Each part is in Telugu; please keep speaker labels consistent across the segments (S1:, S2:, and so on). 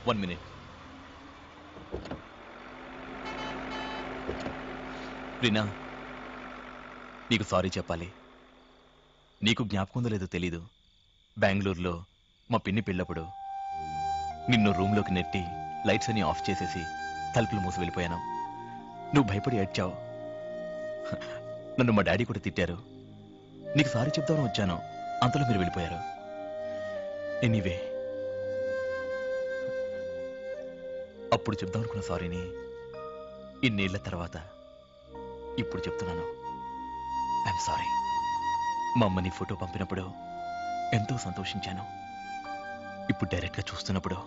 S1: వన్ మినిట్ రీనా నీకు సారీ చెప్పాలి నీకు జ్ఞాపకం ఉందో లేదో తెలీదు బెంగళూరులో మా పిన్ని పెళ్ళప్పుడు నిన్ను రూమ్లోకి నెట్టి లైట్స్ అన్ని ఆఫ్ చేసేసి తలుపులు మూసి వెళ్ళిపోయాను నువ్వు భయపడి ఏడ్చావు నన్ను మా డాడీ కూడా తిట్టారు నీకు సారీ చెప్దామని వచ్చాను అంతలో మీరు వెళ్ళిపోయారు ఎనీవే అప్పుడు చెప్దాం అనుకున్న సారీని ఇన్నేళ్ల తర్వాత ఇప్పుడు చెప్తున్నాను ఐఎమ్ సారీ మా అమ్మని ఫోటో పంపినప్పుడు ఎంతో సంతోషించాను ఇప్పుడు డైరెక్ట్గా చూస్తున్నప్పుడు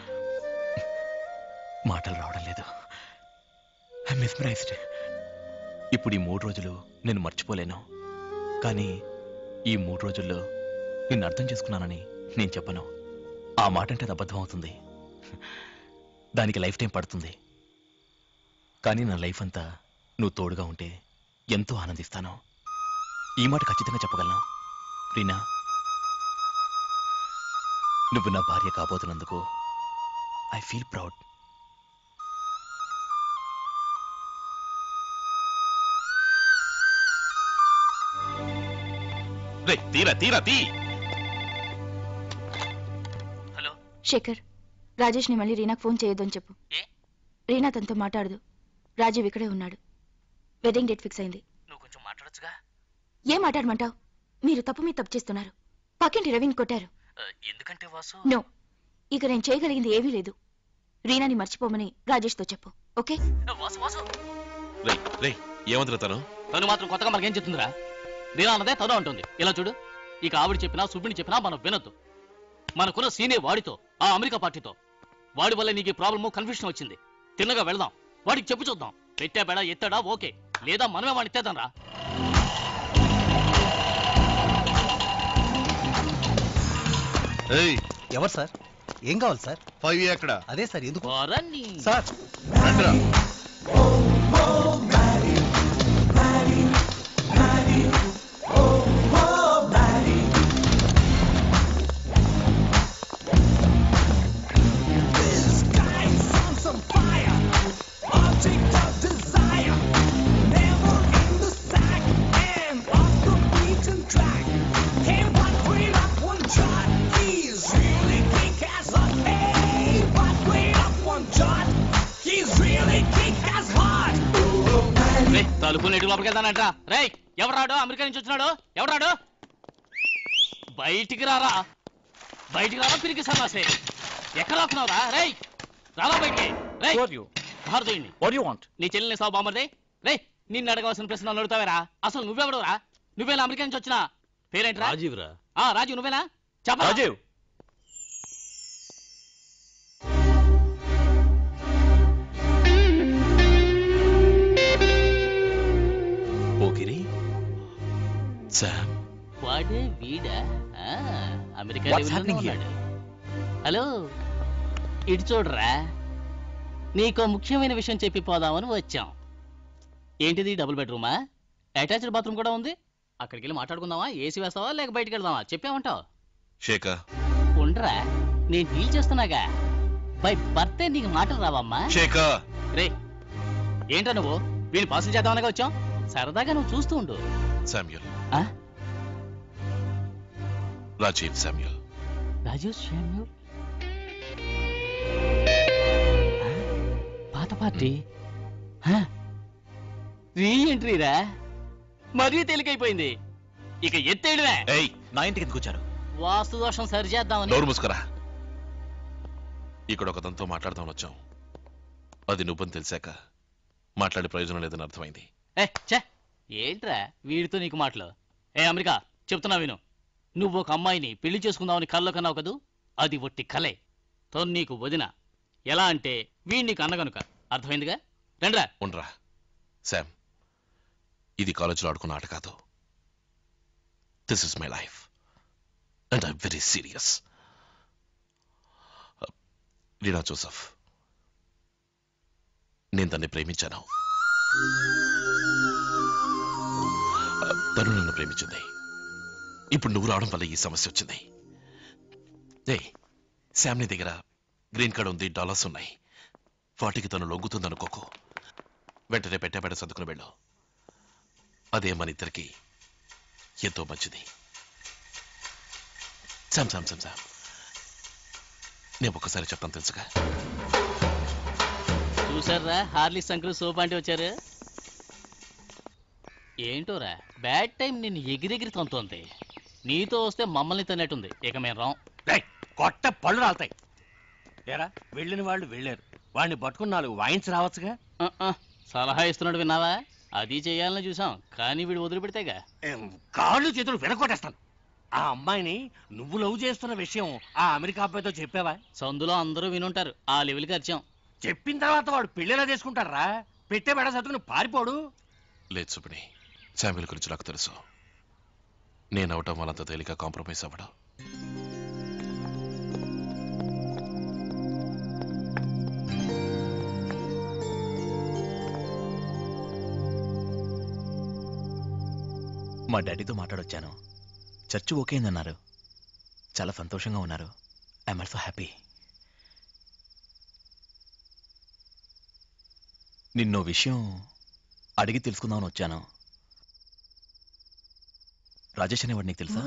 S1: మాటలు రావడం లేదు ఐ మిస్మరైజ్డ్ ఇప్పుడు ఈ మూడు రోజులు నేను మర్చిపోలేను కానీ ఈ మూడు రోజుల్లో నిన్ను అర్థం చేసుకున్నానని నేను చెప్పను ఆ మాట అంటే అది అబద్ధం అవుతుంది దానికి లైఫ్ టైం పడుతుంది కానీ నా లైఫ్ అంతా నువ్వు తోడుగా ఉంటే ఎంతో ఆనందిస్తాను ఈ మాట ఖచ్చితంగా చెప్పగలను రీనా నువ్వు నా భార్య కాబోతున్నందుకు ఐ ఫీల్ ప్రౌడ్ రే తీరా తీరా తీ
S2: హలో
S3: శేఖర్ రాజేష్ని మళ్ళీ రీనాకు ఫోన్ చేయొద్దని చెప్పు
S2: ఏ?
S3: రీనా తనతో మాట్లాడదు రాజీవ్ ఇక్కడే ఉన్నాడు వెడ్డింగ్ డేట్ ఫిక్స్ అయింది
S2: నువ్వు కొంచెం మాట్లాడొచ్చుగా
S3: ఏం మాట్లాడమంటావు మీరు తప్పు మీద తప్పు చేస్తున్నారు పక్కింటి రవిని కొట్టారు
S2: ఆ, ఎందుకంటే వాసు
S3: నో ఇక నేను చేయగలిగింది ఏమీ లేదు రీనాని మర్చిపోమని రాజేష్తో చెప్పు ఓకే
S2: ఆ, వాసు వాసు
S1: రే రే ఏమంటారు తను
S2: తను మాత్రం కొత్తగా మనకేం చెప్తుందిరా నీలా అన్నదే తను అంటుంది ఇలా చూడు ఇక ఆవిడ చెప్పినా సుబ్బిని చెప్పినా మనం వినొద్దు మనకున్న సీనే వాడితో ఆ అమెరికా పార్టీతో వాడి వల్ల నీకు ప్రాబ్లము కన్ఫ్యూషన్ వచ్చింది తిన్నగా వెళ్దాం వాడికి చెప్పు చూద్దాం పెట్టా బేడా ఎత్తాడా ఓకే లేదా మనమే వాడిని ఎత్తేద్దాం రా
S4: ఏయ్
S5: ఎవరు సార్ ఏం కావాలి సార్
S4: ఫైవ్ ఏ ఎక్కడ
S5: అదే సార్ ఎందుకు
S2: వారని
S5: సార్
S4: రండిరా
S2: రే తలుపు నెట్టు లోపలికి వెళ్తానంట రే ఎవరాడు అమెరికా నుంచి వచ్చినాడు ఎవరాడు బయటికి రారా బయటికి రారా పిరికి సన్నాసే ఎక్కడ రాకున్నావురా రే రారా బయటికి రే భారతీయుడిని
S1: వాట్ యు వాంట్
S2: నీ చెల్లిని సావు బామ్మర్దే రే నిన్ను అడగవలసిన ప్రశ్న నన్ను అడుగుతావేరా అసలు నువ్వెవడురా నువ్వేనా అమెరికా నుంచి వచ్చినా పేరేంట్రా
S6: రాజీవ్ రా
S2: ఆ రాజు నువ్వేనా చెప్పరా
S1: రాజీవ్ ఓకిరి శామ్
S2: వాడే వీడా ఆ, అమెరికా
S1: What's
S2: లెవెల్లోనే
S1: happening here?
S2: ఉన్నాడు. హలో ఇటు చూడరా నీకో ముఖ్యమైన విషయం చెప్పి పోదామని వచ్చాం ఏంటిది డబుల్ బెడ్రూమా అటాచ్డ్ బాత్రూమ్ కూడా ఉంది అక్కడికి వెళ్ళి మాట్లాడుకుందామా ఏసీ వేస్తావా లేక బయటికి వెళ్దామా చెప్పామంటావు
S1: శేఖర్
S2: ఉండరా నేను డీల్ చేస్తున్నాగా బై బర్త్డే నీకు మాటలు రావమ్మా
S1: శేఖర్
S2: రే ఏంట్రా నువ్వు వీళ్ళు పాసులు చేద్దామనగా వచ్చాం సరదాగా నువ్వు చూస్తూ ఉండు
S1: శామ్యుల్
S2: ఆ?
S1: రాజీవ్ శామ్యుల్
S2: రాజీవ్ శామ్యూల్ ఆ? పాత పార్టీ ఆ? రీ ఎంట్రీరా మరీ తేలికైపోయింది ఇక ఎత్తేయడమే
S1: ఏయ్ నా ఇంటికి ఎందుకు వచ్చారు
S2: వాస్తు దోషం సరి చేద్దామని
S1: నోరు మూసుకురా ఇక్కడ ఒకదంతో మాట్లాడదామని వచ్చాం అది నువ్వని తెలిసాక మాట్లాడే ప్రయోజనం లేదని అర్థమైంది
S2: ఏ ఛే ఏంట్రా వీడితో నీకు మాటలు ఏ అమెరికా చెప్తున్నా విను నువ్వు ఒక అమ్మాయిని పెళ్లి చేసుకుందామని కల్లో కన్నావు కదూ అది ఒట్టి కలే తో నీకు వదిన ఎలా అంటే వీడి నీకు అన్నగనుక అర్థమైందిగా రండ్రా
S1: ఉండరా శామ్ ఇది కాలేజీలో ఆడుకున్న ఆట కాదు this is my life and I very serious Reena Joseph నేను తన్ని ప్రేమించాను తను నన్ను ప్రేమించింది ఇప్పుడు నువ్వు రావడం వల్ల ఈ సమస్య వచ్చింది ఏ శామ్ని దగ్గర
S6: గ్రీన్ కార్డ్ ఉంది డాలర్స్ ఉన్నాయి వాటికి తను లొంగుతుందనుకోకు వెంటనే పెట్టబెట్ట సర్దుకుని వెళ్ళు అదే మన ఇద్దరికి ఎంతో మంచిది శామ్ శామ్ శామ్ శామ్ నేను ఒక్కసారి చెప్తాను తెలుసుగా
S2: చూసారా హార్లిక్స్ అంకుల్ సోప్ అంటే వచ్చారు ఏంటోరా బ్యాడ్ టైం నిన్ను ఎగిరెగిరి తంతోంది నీతో వస్తే మమ్మల్ని తిన్నట్టుంది ఇక మేము రాం
S7: రేయ్, కొట్ట పళ్ళు రాలుతాయి ఏరా వెళ్ళిన వాళ్ళు వెళ్ళారు వాడిని పట్టుకుని నాలుగు వాయించి రావచ్చుగా
S2: ఆ, ఆ, సలహా ఇస్తున్నాడు విన్నావా అది చేయాలని చూసాం కానీ వీడు వదిలిపెడితేగా
S7: ఏం, కాళ్ళు చేతులు వినకొట్టేస్తాను ఆ అమ్మాయిని నువ్వు లవ్ చేస్తున్న విషయం ఆ అమెరికా అబ్బాయితో చెప్పావా
S2: సందులో అందరూ వినుంటారు ఆ లెవెల్కి వచ్చాం
S7: చెప్పిన తర్వాత వాడు పెళ్ళిలా చేసుకుంటారా పెట్టే బెడ సతుకుని పారిపోడు
S6: లేదు సుపిణి శామ్యుల్ గురించి నాకు తెలుసు నేను అవటం వాళ్ళంత తేలిక కాంప్రమైజ్ అవ్వడం
S1: మా డాడీతో మాట్లాడొచ్చాను చర్చ్ ఓకే అన్నారు చాలా సంతోషంగా ఉన్నారు ఐఎమ్ ఆల్సో హ్యాపీ నిన్నో విషయం అడిగి తెలుసుకుందామని వచ్చాను రాజేష్ అనేవాడు నీకు తెలుసా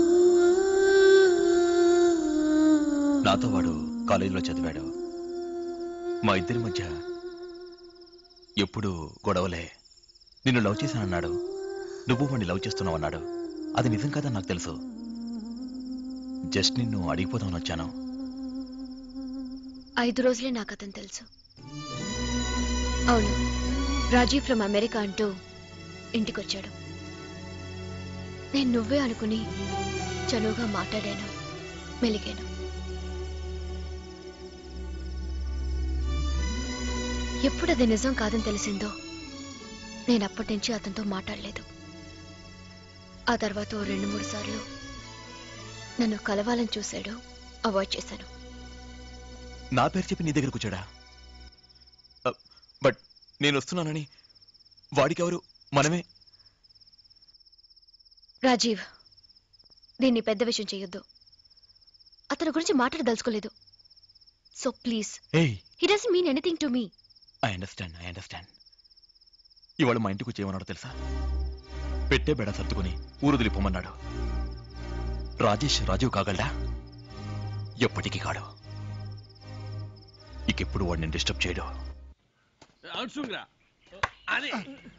S1: నాతో వాడు కాలేజీలో చదివాడు మా ఇద్దరి మధ్య ఎప్పుడు గొడవలే నిన్ను లవ్ చేశానన్నాడు నువ్వు వాడిని లవ్ చేస్తున్నావు అన్నాడు అది నిజం కాదని నాకు తెలుసు జస్ట్ నిన్ను అడిగిపోదామని వచ్చాను
S8: ఐదు రోజులే నాకు అతను తెలుసు అవును రాజీవ్ ఫ్రమ్ అమెరికా అంటూ ఇంటికొచ్చాడు నేను నువ్వే అనుకుని చనువుగా మాట్లాడాను మెలిగాను ఎప్పుడు అది నిజం కాదని తెలిసిందో నేను అప్పటి నుంచి అతనితో మాట్లాడలేదు ఆ తర్వాత ఓ రెండు మూడు సార్లు నన్ను కలవాలని చూశాడు అవాయిడ్ చేశాను
S1: నా పేరు చెప్పి నీ దగ్గరకు వచ్చాడా అ, బట్ నేను వస్తున్నానని వాడికెవరు మనమే
S8: రాజీవ్ దీన్ని పెద్ద విషయం చేయొద్దు అతని గురించి మాట్లాడదలుచుకోలేదు సో ప్లీజ్
S1: ఏయ్
S8: he doesn't mean anything to me
S1: I understand I understand ఇవాళ మా ఇంటికి వచ్చి ఏమన్నాడో తెలుసా పెట్టే బెడ సర్దుకుని ఊరు దిలిపోమన్నాడు రాజేష్ రాజీవ్ కాగలడా ఎప్పటికీ కాడు ఇకెప్పుడు వాడిని డిస్టర్బ్ చేయడు
S7: అదే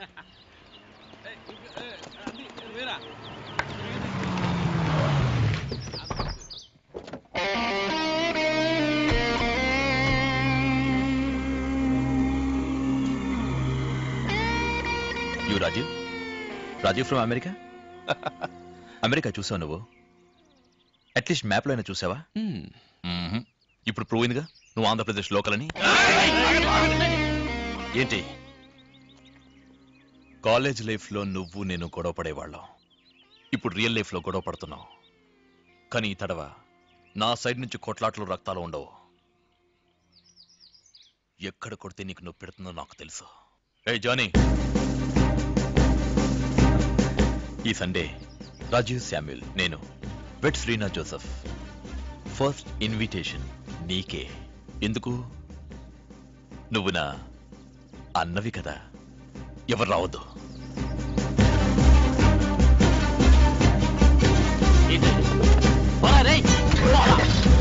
S1: you Rajeev Rajeev from America America చూసావు నువ్వు అట్లీస్ట్ మ్యాప్లో అయినా చూసావా
S6: హ్మ్.
S1: మ్మ్హ్. ఇప్పుడు ప్రూవ్ అయిందిగా నువ్వు ఆంధ్రప్రదేశ్ లోకల్ అని ఏంటి కాలేజ్ లైఫ్లో నువ్వు నేను గొడవ పడేవాళ్ళం ఇప్పుడు రియల్ లైఫ్లో గొడవ పడుతున్నావు కానీ ఈ తడవ నా సైడ్ నుంచి కొట్లాట్లు రక్తాలు ఉండవు ఎక్కడ కొడితే నీకు నొప్పి పెడుతుందో నాకు తెలుసు ఏ జానీ ఈ సండే రాజీవ్ శామ్యుల్ నేను wed Sreena Joseph first invitation నీకే ఎందుకు నువ్వు నా అన్నవి కదా ఎవరు రావద్దు
S2: ఏంటి? పోరా రేయ్, పోరా.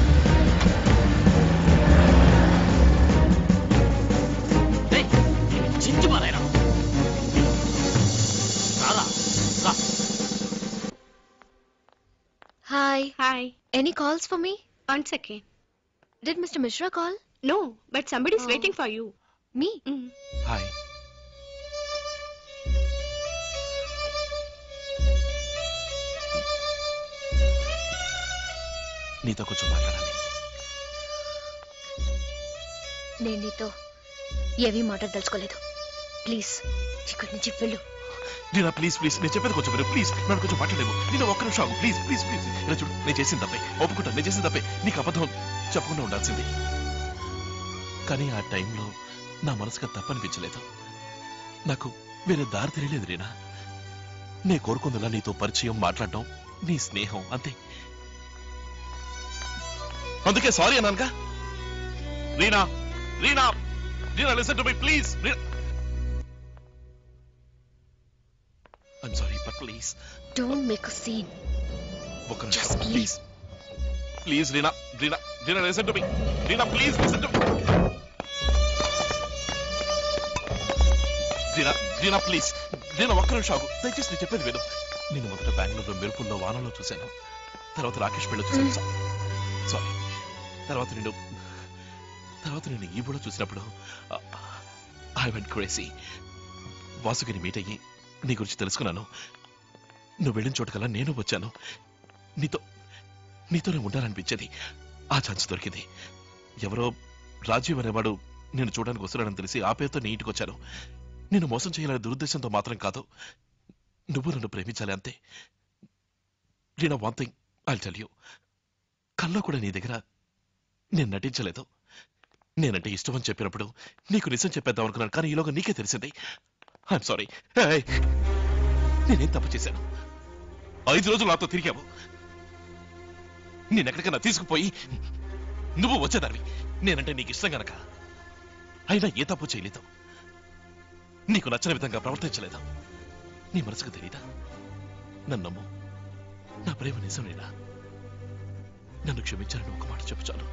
S2: రేయ్, దీన్ని చించి పారేయరా. రారా, రా.
S8: Hi
S9: Hi.
S8: Any calls for me
S9: One second.
S8: Did mister Mishra call
S9: No, but somebody's
S8: Oh.
S9: waiting for you.
S8: మీ
S9: Mm.
S6: హాయ్ నీతో కొంచెం మాట్లాడాలి
S8: నేను నీతో ఏమీ మాట్లాడదలుచుకోలేదు ప్లీజ్ ఇక్కడి నుంచి వెళ్ళు
S6: నీనా ప్లీజ్ ప్లీజ్ నేను చెప్పేది కొంచెం విను ప్లీజ్ నన్ను కొంచెం మాట్లాడలేము నేను ఒక్క నిమిషం ఆగు ప్లీజ్ ప్లీజ్ ప్లీజ్ ఇలా చూడు నేను చేసిన తప్పే ఒప్పుకుంటా నేను చేసిన తప్పే నీకు అబద్ధం చెప్పకుండా ఉండాల్సింది కానీ ఆ టైంలో నా మనసుకు తప్పనిపించలేదు నాకు వేరే దారి తెలియలేదు రీనా నే కోరుకుందిలా నీతో పరిచయం మాట్లాడడం నీ స్నేహం అంతే అందుకే సారీ అన్నానుగా Reena Reena Reena listen to me please I'm sorry but please
S8: don't make a scene
S6: ఒక్క
S8: Just
S6: నిమిషం
S8: leave.
S6: Please please Reena Reena Reena listen to me Reena please listen to Reena Reena please Reena ఒక్క నిమిషం ఆగు దయచేసి నేను చెప్పేది విను నేను మొదట బెంగళూరులో మెరుపుల్లో వానలో చూశాను తర్వాత రాకేష్ పెళ్ళి చూశాను సారీ తర్వాత నేను తర్వాత నేను ఈ కూడా చూసినప్పుడు ఐ వెంట్ క్రేసీ వాసుగిని మీట్ అయ్యి నీ గురించి తెలుసుకున్నాను నువ్వు వెళ్ళిన చోటుకల్లా నేను వచ్చాను నీతో నీతోనే ఉండాలనిపించేది ఆ ఛాన్స్ దొరికింది ఎవరో రాజీవ్ అనేవాడు నేను చూడడానికి వస్తున్నాడని తెలిసి ఆ పేరుతో నీ ఇంటికి వచ్చాను నేను మోసం చేయాలనే దురుద్దేశంతో మాత్రం కాదు నువ్వు నన్ను ప్రేమించాలి అంతే నేను one thing I tell you కల్లో కూడా నీ దగ్గర నేను నటించలేదు నేనంటే ఇష్టం అని చెప్పినప్పుడు నీకు నిజం చెప్పేద్దాం అనుకున్నాను కానీ ఈలోగా నీకే తెలిసింది ఐఎమ్ సారీ నేనేం తప్పు చేశాను ఐదు రోజులు నాతో తిరిగావు నేనెక్కడికైనా తీసుకుపోయి నువ్వు వచ్చేదానివి నేనంటే నీకు ఇష్టం గనక అయినా ఏ తప్పు చేయలేదు నీకు నచ్చని విధంగా ప్రవర్తించలేదు నీ మనసుకు తెలీదా నన్ను నమ్ము నా ప్రేమ నిజమేనా నన్ను క్షమించాలని ఒక మాట చెప్పు చాలు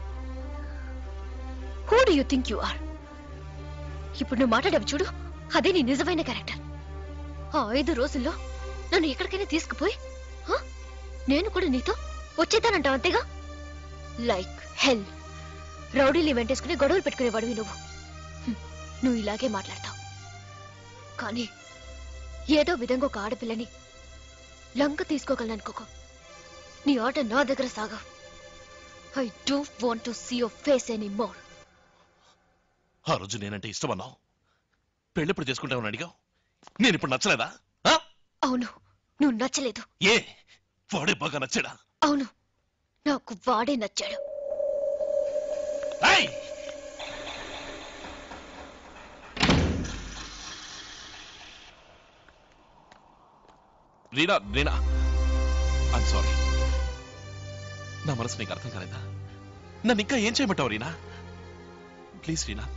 S8: who do you think you are ఇప్పుడు నువ్వు మాట్లాడావు చూడు అదే నీ నిజమైన క్యారెక్టర్ ఆ ఐదు రోజుల్లో నన్ను ఎక్కడికైనా తీసుకుపోయి హ? నేను కూడా నీతో వచ్చేద్దానంటావు అంతేగా లైక్ హెల్ రౌడీలు వెంటేసుకుని గొడవలు పెట్టుకునేవాడివి నువ్వు హ్మ్. నువ్వు ఇలాగే మాట్లాడతావు కానీ ఏదో విధంగా ఒక ఆడపిల్లని లంక తీసుకోగలను అనుకోకు నీ ఆట నా దగ్గర సాగా I don't want to see your face anymore
S6: ఆ రోజు నేనంటే ఇష్టమన్నావు పెళ్ళెప్పుడు చేసుకుంటామని అడిగావు నేను ఇప్పుడు నచ్చలేదా ఆ?
S8: అవును నువ్వు నచ్చలేదు
S6: ఏ వాడే బాగా నచ్చాడా
S8: అవును నాకు వాడే నచ్చాడు
S6: ఏయ్! రీనా రీనా ఐమ్ సారీ నా మనసు నీకు అర్థం కాలేదా నన్ను ఇంకా ఏం చేయమంటావు రీనా ప్లీజ్ రీనా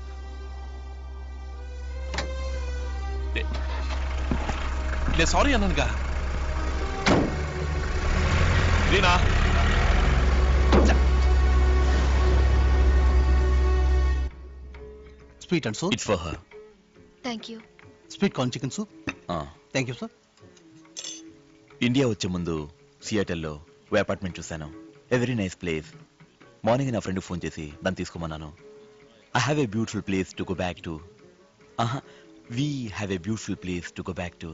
S6: నే- నేను సారీ అన్నానుగా Reena
S5: sweet and soup
S1: it's for her
S8: thank you
S5: sweet corn chicken soup thank you sir
S1: India వచ్చే ముందు సియాటల్లో ఓ అపార్ట్మెంట్ చూశాను a very nice place morning నా ఫ్రెండ్ ఫోన్ చేసి దాన్ని తీసుకోమన్నాను I have a beautiful place to go back to ఆహా we have a beautiful place to go back to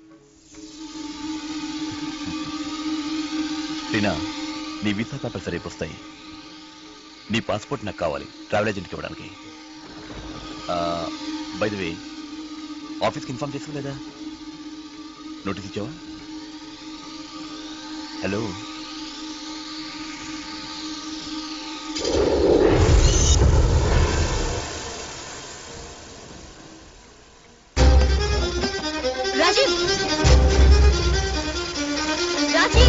S1: Reena నీ వీసా పేపర్స్ రేపు వస్తాయి నీ పాస్పోర్ట్ నాకు కావాలి ట్రావెల్ ఏజెంట్కి ఇవ్వడానికి బై ద వే ఆఫీస్కి ఇన్ఫార్మ్ చేసుకోలేదా నోటీస్ ఇచ్చావా హలో
S8: రాజీవ్ రాజీవ్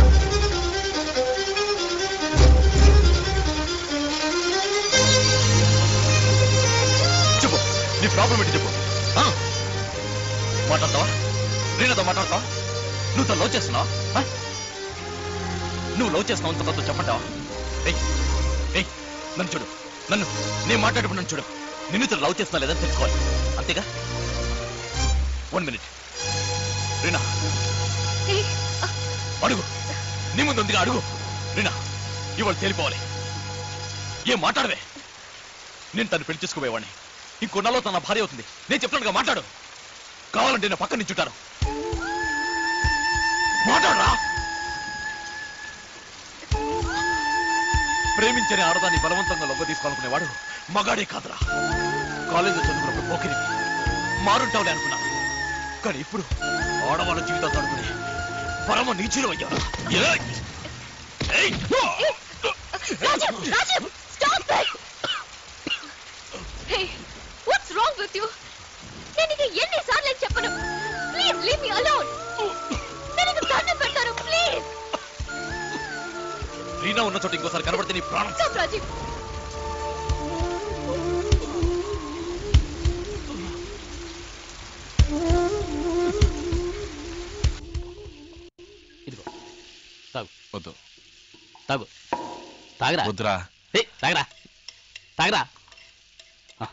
S1: చెప్పు నీ ప్రాబ్లం ఏంటి చెప్పు ఆ? మాట్లాడతావా రీనాతో మాట్లాడతావా నువ్వు తను లవ్ చేస్తున్నావా ఆ? నువ్వు లవ్ చేస్తున్నావు అంత నాతో చెప్పంటావా ఏయ్ ఏయ్ నన్ను చూడు నన్ను నేను మాట్లాడేప్పుడు నన్ను చూడు నిన్ను ఇతను లవ్ చేస్తున్నా లేదని తెలుసుకోవాలి అంతేగా వన్ మినిట్ రీనా
S8: ఏయ్,
S1: అడుగు నీ ముందు ఉందిగా అడుగు రీనా ఇవాళ తేలిపోవాలి ఏం మాట్లాడవే నేను తను పెళ్లి చేసుకోబోయేవాడిని ఇంకొన్నాలో తన భార్య అవుతుంది నేను చెప్తానుగా మాట్లాడు కావాలంటే నా పక్కన నించుంటాను మాట్లాడరా ప్రేమించని ఆడదాన్ని బలవంతంగా లొంగ తీసుకోవాలనుకునేవాడు మగాడే కాదురా కాలేజీలో చదువుకున్నప్పుడు పోకిరి మారుంటావులే అనుకున్నా కానీ ఇప్పుడు ఆడవాళ్ళ జీవితాలు అనుకునే పరమ నీచులు అయ్యారు ఏయ్! ఏయ్!
S8: Rajeev Rajeev stop it hey what's wrong with you నేను నీకు ఎన్నిసార్లు చెప్పను ప్లీజ్ లీవ్ మీ అలోన్ నేను నీకు దండం పెడతాను ప్లీజ్
S1: రీనా ఉన్న చోట ఇంకోసారి కనబడితే నీ ప్రాణం
S8: స్టాప్ రాజీవ్
S6: వద్దు
S2: తాగు తాగరా
S6: వద్దురా
S2: ఏ తాగరా తాగరా ఆ.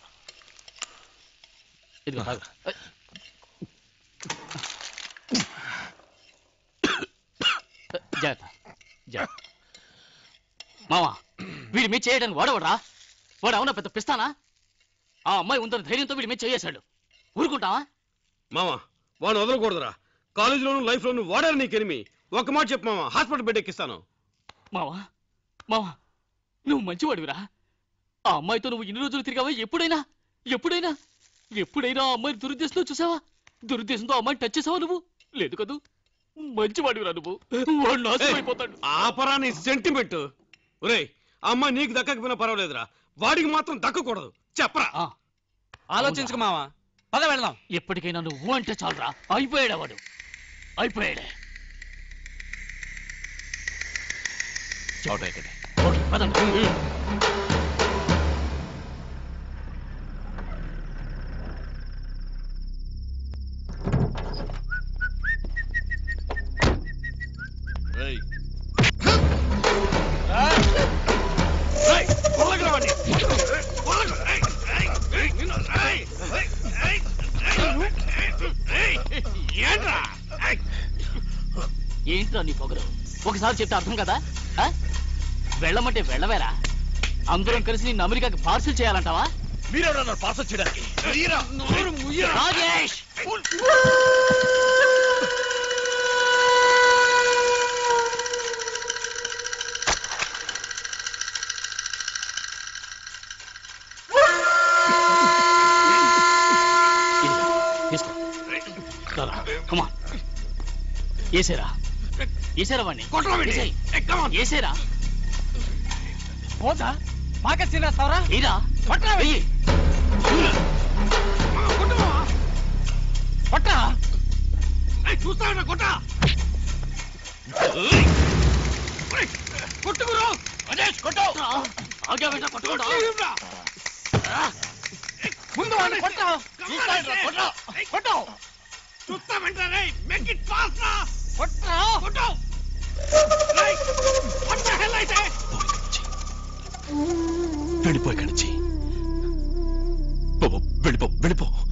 S2: ఇదిగో తాగు ఏయ్. జాగ్రత్త జాగ్రత్త మావా వీడి మీద చేయడానికి వాడవడరా వాడు అవునా పెద్ద పిస్తానా ఆ అమ్మాయి ఉందని ధైర్యంతో వీడి మీద చేయేశాడు ఊరుకుంటావా
S10: మామ వాడు వదలకూడదురా కాలేజీలోను లైఫ్ లోను వాడారు నీకు ఎనిమి ఒక మాట చెప్పు మామ హాస్పిటల్ బెడ్ ఎక్కిస్తాను
S2: మావా మావా నువ్వు మంచివాడివిరా ఆ అమ్మాయితో నువ్వు ఇన్ని రోజులు తిరిగావా ఎప్పుడైనా ఎప్పుడైనా ఎప్పుడైనా ఆ అమ్మాయిని దురుద్దేశంతో చూసావా దురుద్దేశంతో ఆ అమ్మాయిని టచ్ చేసావా నువ్వు లేదు కదూ మంచివాడివిరా నువ్వు వాడు నాశనం అయిపోతాడు
S10: ఆపరా నీ సెంటిమెంట్ ఒరేయ్ ఆ అమ్మాయి నీకు దక్కకపోయినా పర్వాలేదురా వాడికి మాత్రం దక్కకూడదు చెప్పరా
S2: ఆలోచించుకు మావా పద వెళ్దాం ఎప్పటికైనా నువ్వు అంటే చాలరా అయిపోయాడా వాడు అయిపోయాడే
S6: చోట ఎక్కడే
S2: ఓకే, పదండి
S4: ఏయ్,
S10: రేయ్, వదలకురా వాడిని. వదలకు. రేయ్, రేయ్, రేయ్, నిన్ను, రేయ్, రేయ్, రేయ్, రేయ్, రేయ్, ఏంట్రా రేయ్.
S2: ఏంట్రా నీ పొగరు ఒకసారి చెప్తే అర్థం కదా ఆ? వెళ్ళమంటే వెళ్ళవేరా అందరం కలిసి నిన్ను అమెరికాకి పార్సిల్ చేయాలంటావా
S6: మీరెవరన్నారు పార్సల్ చేయడానికి
S10: తీరా, నోరు ముయ్యరా.
S2: రాజేష్ ఇదిగో, తీసుకో కమా ఏసేరా ఏసేరా వాడిని
S10: కొట్టరా వీడిని.
S2: ఏసేయ్.
S10: ఏయ్, come on.
S2: ఏసేరా
S11: పోతా మాకే తినేస్తావరా
S2: ఏరా
S11: కొట్టరా
S2: వెయ్యి
S10: మామ, కొట్టు మామ.
S11: కొట్టరా
S10: రేయ్, చూస్తావురా, కొట్టా. రేయ్, రేయ్, కొట్టు గురు.
S2: రాజేష్ కొట్టు ఆగా వెంట కొట్టుకోడా
S10: కొట్టు, రా.
S11: ముందు వాడిని కొట్టరా
S10: కొట్టు.
S11: కొట్టు
S10: చూస్తామంటా రేయ్ మేక్ ఇట్ ఫాస్ట్ రా
S11: కొట్టరా
S10: కొట్టు రేయ్ వాట్ ద హెల్ అయితే
S6: వెళ్ళిపో ఇక్కడి నుంచి పో, పో, వెళ్ళిపో వెళ్ళిపో